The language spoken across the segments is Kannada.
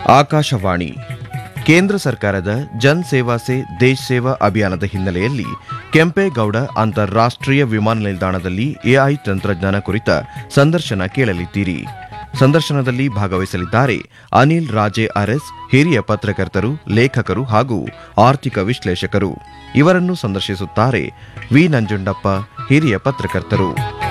ಆಕಾಶವಾಣಿ ಕೇಂದ್ರ ಸರ್ಕಾರದ ಜನ್ ಸೇವಾ ಸೇ ದೇಶ್ ಸೇವಾ ಅಭಿಯಾನದ ಹಿನ್ನೆಲೆಯಲ್ಲಿ ಕೆಂಪೇಗೌಡ ಅಂತಾರಾಷ್ಟ್ರೀಯ ವಿಮಾನ ನಿಲ್ದಾಣದಲ್ಲಿ ಎಐ ತಂತ್ರಜ್ಞಾನ ಕುರಿತ ಸಂದರ್ಶನ ಕೇಳಲಿದ್ದೀರಿ ಸಂದರ್ಶನದಲ್ಲಿ ಭಾಗವಹಿಸಲಿದ್ದಾರೆ ಅನಿಲ್ ರಾಜೆ ಅರಸ್ ಹಿರಿಯ ಪತ್ರಕರ್ತರು ಲೇಖಕರು ಹಾಗೂ ಆರ್ಥಿಕ ವಿಶ್ಲೇಷಕರು ಇವರನ್ನು ಸಂದರ್ಶಿಸುತ್ತಾರೆ ವಿ ನಂಜುಂಡಪ್ಪ ಹಿರಿಯ ಪತ್ರಕರ್ತರು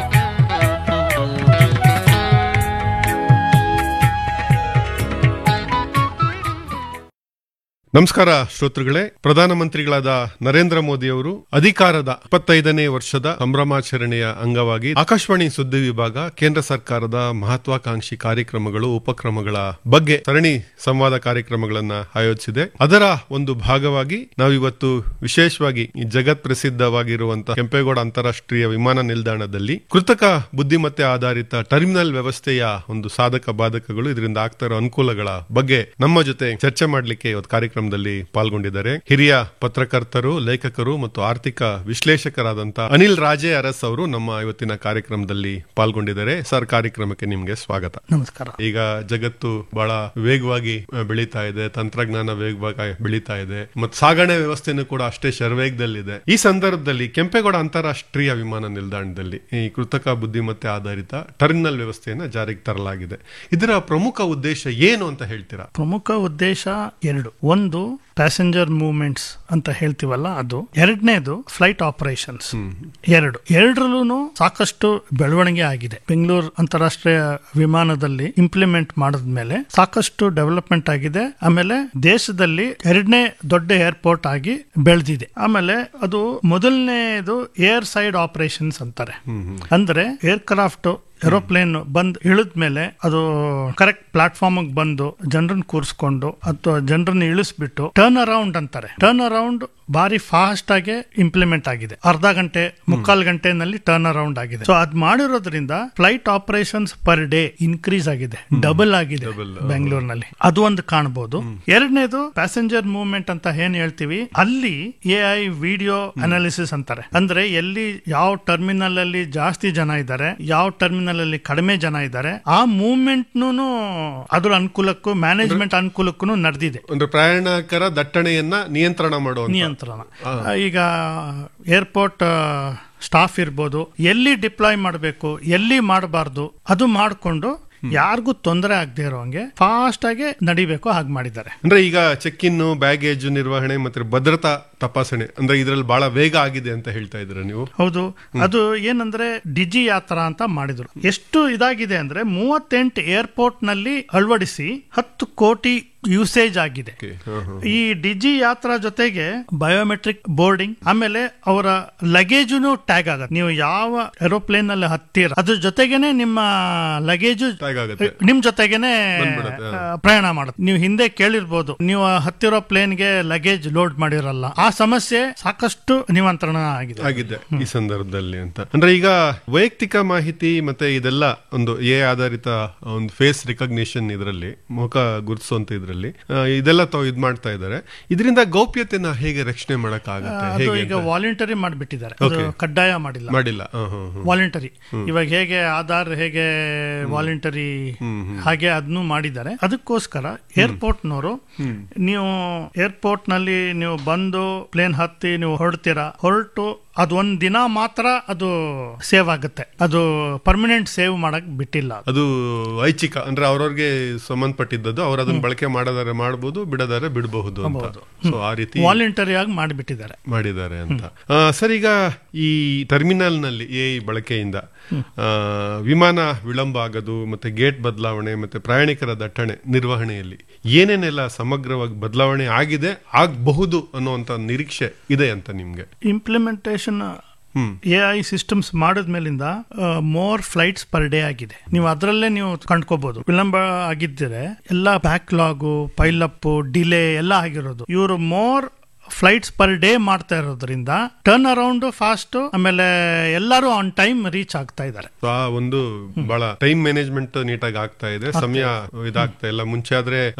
ನಮಸ್ಕಾರ ಶ್ರೋತೃಗಳೇ ಪ್ರಧಾನಮಂತ್ರಿಗಳಾದ ನರೇಂದ್ರ ಮೋದಿ ಅವರು ಅಧಿಕಾರದ ಇಪ್ಪತ್ತೈದನೇ ವರ್ಷದ ಸಂಭ್ರಮಾಚರಣೆಯ ಅಂಗವಾಗಿ ಆಕಾಶವಾಣಿ ಸುದ್ದಿ ವಿಭಾಗ ಕೇಂದ್ರ ಸರ್ಕಾರದ ಮಹತ್ವಾಕಾಂಕ್ಷಿ ಕಾರ್ಯಕ್ರಮಗಳು ಉಪಕ್ರಮಗಳ ಬಗ್ಗೆ ಸರಣಿ ಸಂವಾದ ಕಾರ್ಯಕ್ರಮಗಳನ್ನ ಆಯೋಜಿಸಿದೆ ಅದರ ಒಂದು ಭಾಗವಾಗಿ ನಾವಿವತ್ತು ವಿಶೇಷವಾಗಿ ಈ ಜಗತ್ ಪ್ರಸಿದ್ಧವಾಗಿರುವಂತಹ ಕೆಂಪೇಗೌಡ ಅಂತಾರಾಷ್ಟ್ರೀಯ ವಿಮಾನ ನಿಲ್ದಾಣದಲ್ಲಿ ಕೃತಕ ಬುದ್ಧಿಮತ್ತೆ ಆಧಾರಿತ ಟರ್ಮಿನಲ್ ವ್ಯವಸ್ಥೆಯ ಒಂದು ಸಾಧಕ ಬಾಧಕಗಳು ಇದರಿಂದ ಆಗ್ತಾ ಇರೋ ಅನುಕೂಲಗಳ ಬಗ್ಗೆ ನಮ್ಮ ಜೊತೆ ಚರ್ಚೆ ಮಾಡಲಿಕ್ಕೆ ಇವತ್ತು ಕಾರ್ಯಕ್ರಮದಲ್ಲಿ ಪಾಲ್ಗೊಂಡಿದ್ದಾರೆ ಹಿರಿಯ ಪತ್ರಕರ್ತರು ಲೇಖಕರು ಮತ್ತು ಆರ್ಥಿಕ ವಿಶ್ಲೇಷಕರಾದಂತ ಅನಿಲ್ ರಾಜೆ ಅರಸ್ ಅವರು ನಮ್ಮ ಇವತ್ತಿನ ಕಾರ್ಯಕ್ರಮದಲ್ಲಿ ಪಾಲ್ಗೊಂಡಿದ್ದಾರೆ ಸರ್ ಕಾರ್ಯಕ್ರಮಕ್ಕೆ ನಿಮ್ಗೆ ಸ್ವಾಗತ ನಮಸ್ಕಾರ ಈಗ ಜಗತ್ತು ಬಹಳ ವೇಗವಾಗಿ ಆ, ಬೆಳೀತಾ ಇದೆ ತಂತ್ರಜ್ಞಾನ ವೇಗವಾಗಿ ಬೆಳೀತಾ ಇದೆ ಮತ್ತು ಸಾಗಣೆ ವ್ಯವಸ್ಥೆನೂ ಕೂಡ ಅಷ್ಟೇ ಶರವೇಗದಲ್ಲಿದೆ ಈ ಸಂದರ್ಭದಲ್ಲಿ ಕೆಂಪೇಗೌಡ ಅಂತಾರಾಷ್ಟ್ರೀಯ ವಿಮಾನ ನಿಲ್ದಾಣದಲ್ಲಿ ಈ ಕೃತಕ ಬುದ್ಧಿಮತ್ತೆ ಆಧಾರಿತ ಟರ್ಮಿನಲ್ ವ್ಯವಸ್ಥೆಯನ್ನ ಜಾರಿಗೆ ತರಲಾಗಿದೆ ಇದರ ಪ್ರಮುಖ ಉದ್ದೇಶ ಏನು ಅಂತ ಹೇಳ್ತೀರಾ ಪ್ರಮುಖ ಉದ್ದೇಶ ಎರಡು ಒಂದು ಪ್ಯಾಸೆಂಜರ್ ಮೂವ್ಮೆಂಟ್ಸ್ ಅಂತ ಹೇಳ್ತೀವಲ್ಲ ಅದು ಎರಡನೇದು ಫ್ಲೈಟ್ ಆಪರೇಷನ್ಸ್ ಎರಡು ಎರಡರಲ್ಲೂ ಸಾಕಷ್ಟು ಬೆಳವಣಿಗೆ ಆಗಿದೆ ಬೆಂಗಳೂರು ಅಂತಾರಾಷ್ಟ್ರೀಯ ವಿಮಾನದಲ್ಲಿ ಇಂಪ್ಲಿಮೆಂಟ್ ಮಾಡಿದ್ಮೇಲೆ ಸಾಕಷ್ಟು ಡೆವಲಪ್ಮೆಂಟ್ ಆಗಿದೆ ಆಮೇಲೆ ದೇಶದಲ್ಲಿ ಎರಡನೇ ದೊಡ್ಡ ಏರ್ಪೋರ್ಟ್ ಆಗಿ ಬೆಳೆದಿದೆ ಆಮೇಲೆ ಅದು ಮೊದಲನೇದು ಏರ್ ಸೈಡ್ ಆಪರೇಷನ್ಸ್ ಅಂತಾರೆ ಅಂದ್ರೆ ಏರ್ಕ್ರಾಫ್ಟ್ ಏರೋಪ್ಲೇನ್ ಬಂದ್ ಇಳಿದ್ಮೇಲೆ ಅದು ಕರೆಕ್ಟ್ ಪ್ಲಾಟ್ಫಾರ್ಮ್ ಬಂದು ಜನರನ್ನ ಕೂರಿಸ್ಕೊಂಡು ಅಥವಾ ಜನರನ್ನ ಇಳಿಸ್ಬಿಟ್ಟು ಟರ್ನ್ ಅರೌಂಡ್ ಅಂತಾರೆ ಟರ್ನ್ ಅರೌಂಡ್ ಬಾರಿ ಫಾಸ್ಟ್ ಆಗಿ ಇಂಪ್ಲಿಮೆಂಟ್ ಆಗಿದೆ ಅರ್ಧ ಗಂಟೆ ಮುಕ್ಕಾಲ್ ಗಂಟೆನಲ್ಲಿ ಟರ್ನ್ ಅರೌಂಡ್ ಆಗಿದೆ ಸೊ ಅದ್ ಮಾಡಿರೋದ್ರಿಂದ flight operations per day increase ಆಗಿದೆ ಡಬಲ್ ಆಗಿದೆ ಬೆಂಗಳೂರಿನಲ್ಲಿ ಅದು ಒಂದು ಕಾಣಬಹುದು ಎರಡನೇದು ಪ್ಯಾಸೆಂಜರ್ ಮೂವ್ಮೆಂಟ್ ಅಂತ ಏನ್ ಹೇಳ್ತೀವಿ ಅಲ್ಲಿ ಎ ಐ ವಿಡಿಯೋ ಅನಾಲಿಸಿಸ್ ಅಂತಾರೆ ಅಂದ್ರೆ ಎಲ್ಲಿ ಯಾವ ಟರ್ಮಿನಲ್ ಅಲ್ಲಿ ಜಾಸ್ತಿ ಜನ ಇದ್ದಾರೆ ಯಾವ ಟರ್ಮಿನಲ್ ಅಲ್ಲಿ ಕಡಿಮೆ ಜನ ಇದ್ದಾರೆ ಆ ಮೂವ್ಮೆಂಟ್ ಅದ್ರ ಅನುಕೂಲಕ್ಕೂ ಮ್ಯಾನೇಜ್ಮೆಂಟ್ ಅನುಕೂಲಕ್ಕೂ ನಡೆದಿದೆ ಒಂದು ಪ್ರಯಾಣಿಕರ ದಟ್ಟಣೆಯನ್ನ ನಿಯಂತ್ರಣ ಮಾಡುವಂತ ನಿಯಂತ್ರಣ ಈಗ ಏರ್ಪೋರ್ಟ್ ಸ್ಟಾಫ್ ಇರ್ಬೋದು ಎಲ್ಲಿ ಡಿಪ್ಲಾಯ್ ಮಾಡಬೇಕು ಎಲ್ಲಿ ಮಾಡಬಾರ್ದು ಅದು ಮಾಡಿಕೊಂಡು ಯಾರಿಗೂ ತೊಂದರೆ ಆಗದೆ ಇರೋಂಗೆ ಫಾಸ್ಟ್ ಆಗಿ ನಡಿಬೇಕು ಹಾಗೆ ಮಾಡಿದ್ದಾರೆ ಅಂದ್ರೆ ಈಗ ಚೆಕ್ ಇನ್ ಬ್ಯಾಗೇಜ್ ನಿರ್ವಹಣೆ ಮತ್ತೆ ಭದ್ರತಾ ತಪಾಸಣೆ ಅಂದ್ರೆ ಇದ್ರಲ್ಲಿ ಬಹಳ ವೇಗ ಆಗಿದೆ ಅಂತ ಹೇಳ್ತಾ ಇದ್ದೀರಾ ನೀವು ಹೌದು ಅದು ಏನಂದ್ರೆ ಡಿಜಿ ಯಾತ್ರಾ ಅಂತ ಮಾಡಿದ್ರು ಎಷ್ಟು ಇದಾಗಿದೆ ಅಂದ್ರೆ ಮೂವತ್ತೆಂಟು ಏರ್ಪೋರ್ಟ್ ನಲ್ಲಿ ಅಳವಡಿಸಿ ಹತ್ತು ಕೋಟಿ ಯೂಸೇಜ್ ಆಗಿದೆ Okay. ಹ, ಹ. ಈ ಡಿಜಿ ಯಾತ್ರಾ ಜೊತೆಗೆ ಬಯೋಮೆಟ್ರಿಕ್ ಬೋರ್ಡಿಂಗ್ ಆಮೇಲೆ ಅವರ ಲಗೇಜುನು ಟ್ಯಾಗ್ ಆಗುತ್ತೆ ನೀವು ಯಾವ ಏರೋಪ್ಲೇನ್ ನಲ್ಲಿ ಹತ್ತೀರ ಅದ್ರ ಜೊತೆಗೇನೆ ನಿಮ್ಮ ಲಗೇಜು Tag ಆಗುತ್ತೆ. ನಿಮ್ ಜೊತೆಗೇನೆ ಬಂದ್ಬಿಡುತ್ತೆ, ಹ. ಆ, ಪ್ರಯಾಣ ಮಾಡುತ್ತೆ ನೀವು ಹಿಂದೆ ಕೇಳಿರ್ಬೋದು ನೀವು ಹತ್ತಿರೋ ಪ್ಲೇನ್ಗೆ ಲಗೇಜ್ ಲೋಡ್ ಮಾಡಿರಲ್ಲ ಆ ಸಮಸ್ಯೆ ಸಾಕಷ್ಟು ನಿಯಂತ್ರಣ ಆಗಿದೆ ಆಗಿದೆ ಈ ಸಂದರ್ಭದಲ್ಲಿ ಅಂತ ಅಂದ್ರೆ ಈಗ ವೈಯಕ್ತಿಕ ಮಾಹಿತಿ ಮತ್ತೆ ಇದೆಲ್ಲ ಒಂದು ಎ ಆಧಾರಿತ ಒಂದು ಫೇಸ್ ರಿಕಗ್ನಿಷನ್ ಇದರಲ್ಲಿ ಮುಖ ಗುರುತಿಸುವಂತ ಇದರಲ್ಲಿ ಇದೆಲ್ಲ ತಾವು ಇದ್ ಮಾಡ್ತಾ ಇದ್ದಾರೆ ಇದರಿಂದ ಗೌಪ್ಯತೆನ ಹೇಗೆ ರಕ್ಷಣೆ ಮಾಡಕ್ ಆಗುತ್ತೆ ಅದು ಹೇಗೆ ಈಗ ಅಂತ? ವಾಲಂಟರಿ ಮಾಡಿಬಿಟ್ಟಿದ್ದಾರೆ ಅದು Okay. ಕಡ್ಡಾಯ ಮಾಡಿಲ್ಲ ಮಾಡಿಲ್ಲ ಹ, ಹ, ಹ. ವಾಲಂಟರಿ ಇವಾಗ ಹೇಗೆ ಆಧಾರ್ ಹೇಗೆ ವಾಲಂಟರಿ ಹಾಗೆ ಅದನ್ನು ಮಾಡಿದ್ದಾರೆ ಅದಕ್ಕೋಸ್ಕರ ಏರ್ಪೋರ್ಟ್ ನವರು ನೀವು ಏರ್ಪೋರ್ಟ್ ನಲ್ಲಿ ನೀವು ಬಂದು ಪ್ಲೇನ್ ಹತ್ತಿ ನೀವು ಹೊರಡ್ತೀರಾ ಹೊರಟು ಅದು ಒಂದ್ ದಿನ ಮಾತ್ರ ಅದು ಸೇವ್ ಆಗುತ್ತೆ ಅದು ಪರ್ಮನೆಂಟ್ ಸೇವ್ ಮಾಡಕ್ ಬಿಟ್ಟಿಲ್ಲ ಅದು. ಅದು ಐಚ್ಛಿಕ ಅಂದ್ರೆ ಅವ್ರವ್ರಿಗೆ ಸಂಬಂಧಪಟ್ಟಿದ್ದದ್ದು ಅವ್ರು ಅದನ್ನ ಬಳಕೆ ಮಾಡದಾರೆ ಮಾಡಬಹುದು ಬಿಡದಾರೆ ಬಿಡಬಹುದು ಅಂತ ಸೊ ಆ ರೀತಿ ವಾಲಂಟರಿ ಆಗಿ ಮಾಡಿಬಿಟ್ಟಿದ್ದಾರೆ ಮಾಡಿದ್ದಾರೆ ಅಂತ ಆ, ಸರ್ ಈಗ ಈ ಟರ್ಮಿನಲ್ ನಲ್ಲಿ ಎ ಬಳಕೆಯಿಂದ ಆ, ವಿಮಾನ ವಿಳಂಬ ಆಗೋದು ಮತ್ತೆ ಗೇಟ್ ಬದಲಾವಣೆ ಮತ್ತೆ ಪ್ರಯಾಣಿಕರ ದಟ್ಟಣೆ ನಿರ್ವಹಣೆಯಲ್ಲಿ ಏನೇನೆಲ್ಲ ಸಮಗ್ರವಾಗಿ ಬದಲಾವಣೆ ಆಗಿದೆ ಆಗಬಹುದು ಅನ್ನುವಂತ ನಿರೀಕ್ಷೆ ಇದೆ ಅಂತ ನಿಮ್ಗೆ implementation hmm A I systems ಮಾಡಿದ್ಮೇಲಿಂದ ಮೋರ್ ಫ್ಲೈಟ್ಸ್ ಪರ್ ಡೇ ಆಗಿದೆ ನೀವು ಅದರಲ್ಲೇ ನೀವು ಕಂಡ್ಕೋಬಹುದು ವಿಳಂಬ ಆಗಿದ್ದರೆ ಎಲ್ಲ ಬ್ಯಾಕ್ಲಾಗು ಪೈಲಪ್ ಡಿಲೇ ಎಲ್ಲ ಆಗಿರೋದು ಇವರು ಮೋರ್ ಫ್ಲೈಟ್ಸ್ ಪರ್ ಡೇ ಮಾಡ್ತಾ ಇರೋದ್ರಿಂದ ಟರ್ನ್ ಅರೌಂಡ್ ಫಾಸ್ಟ್ ಆಮೇಲೆ ಎಲ್ಲರೂ ಆನ್ ಟೈಮ್ ರೀಚ್ ಆಗ್ತಾ ಇದ್ದಾರೆ So, ಆ ಒಂದು ಬಹಳ ಟೈಮ್ ಮ್ಯಾನೇಜ್ಮೆಂಟ್ ನೀಟಾಗಿ ಆಗ್ತಾ ಇದೆ ಸಮಯ ಇದಾಗ್ತಾ ಇಲ್ಲ ಮುಂಚೆ ಆದ್ರೆ